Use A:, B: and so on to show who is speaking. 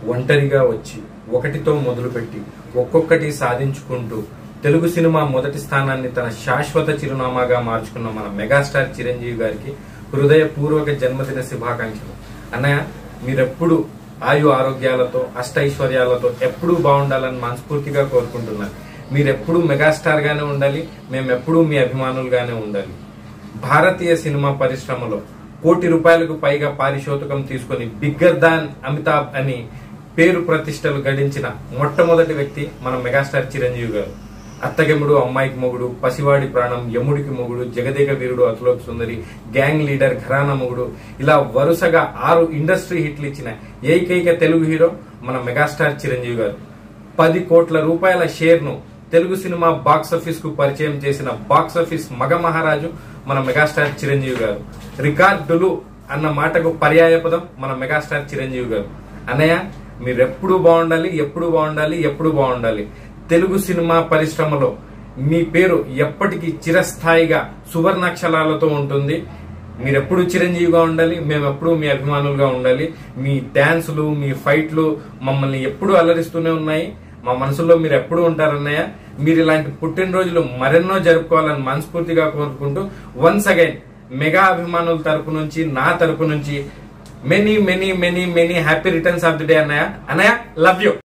A: ఒంటరిగా వచ్చి ఒకటితో మొదలుపెట్టి ఒక్కొక్కటి సాధించుకుంటూ తెలుగు సినిమా మొదటి స్థానాన్ని తన శాశ్వత చిరునామాగా మార్చుకున్న మన మెగాస్టార్ చిరంజీవి గారికి హృదయపూర్వక జన్మదిన శుభాకాంక్షలు అన్నయ్య మీరెప్పుడు ఆయు ఆరోగ్యాలతో అష్టైశ్వర్యాలతో ఎప్పుడూ బాగుండాలని మనస్ఫూర్తిగా కోరుకుంటున్నాను మీరెప్పుడూ మెగాస్టార్ గానే ఉండాలి మేమెప్పుడూ మీ అభిమానులుగానే ఉండాలి భారతీయ సినిమా పరిశ్రమలో కోటి రూపాయలకు పైగా పారితోషికం తీసుకొని బిగ్గర్ దాన్ అమితాబ్ అని పేరు ప్రతిష్టలు గడించిన మొట్టమొదటి వ్యక్తి మన మెగాస్టార్ చిరంజీవి గారు అత్తగెముడు అమ్మాయికి మొగుడు పసివాడి ప్రాణం యముడికి మొగుడు జగదేక వీరుడు అతులోక్ సుందరి గ్యాంగ్ లీడర్ ఘరానా మొగుడు ఇలా వరుసగా ఆరు ఇండస్ట్రీ హిట్లు ఇచ్చిన ఏకైక తెలుగు హీరో మన మెగాస్టార్ చిరంజీవి గారు పది కోట్ల రూపాయల షేర్ ను తెలుగు సినిమా బాక్స్ ఆఫీస్ కు పరిచయం చేసిన బాక్స్ ఆఫీస్ మగ మహారాజు మన మెగాస్టార్ చిరంజీవి గారు రికార్డులు అన్న మాటకు పర్యాయ పదం మన మెగాస్టార్ చిరంజీవి గారు అన్నయ్య మీరెప్పుడు బాగుండాలి ఎప్పుడు బాగుండాలి ఎప్పుడు బాగుండాలి తెలుగు సినిమా పరిశ్రమలో మీ పేరు ఎప్పటికీ చిరస్థాయిగా సువర్ణాక్షరాలతో ఉంటుంది మీరెప్పుడు చిరంజీవిగా ఉండాలి మేము ఎప్పుడు మీ అభిమానులుగా ఉండాలి మీ డాన్సులు మీ ఫైట్లు మమ్మల్ని ఎప్పుడు అలరిస్తూనే ఉన్నాయి మా మనసులో మీరు ఎప్పుడు ఉంటారన్నయ్య మీరు ఇలాంటి పుట్టినరోజులు మరెన్నో జరుపుకోవాలని మనస్ఫూర్తిగా కోరుకుంటూ వన్స్ అగైన్ మెగా అభిమానుల తరపు నుంచి నా తరపు నుంచి many many many many happy returns of the day అన్నయ్య అన్నయ్య లవ్ యూ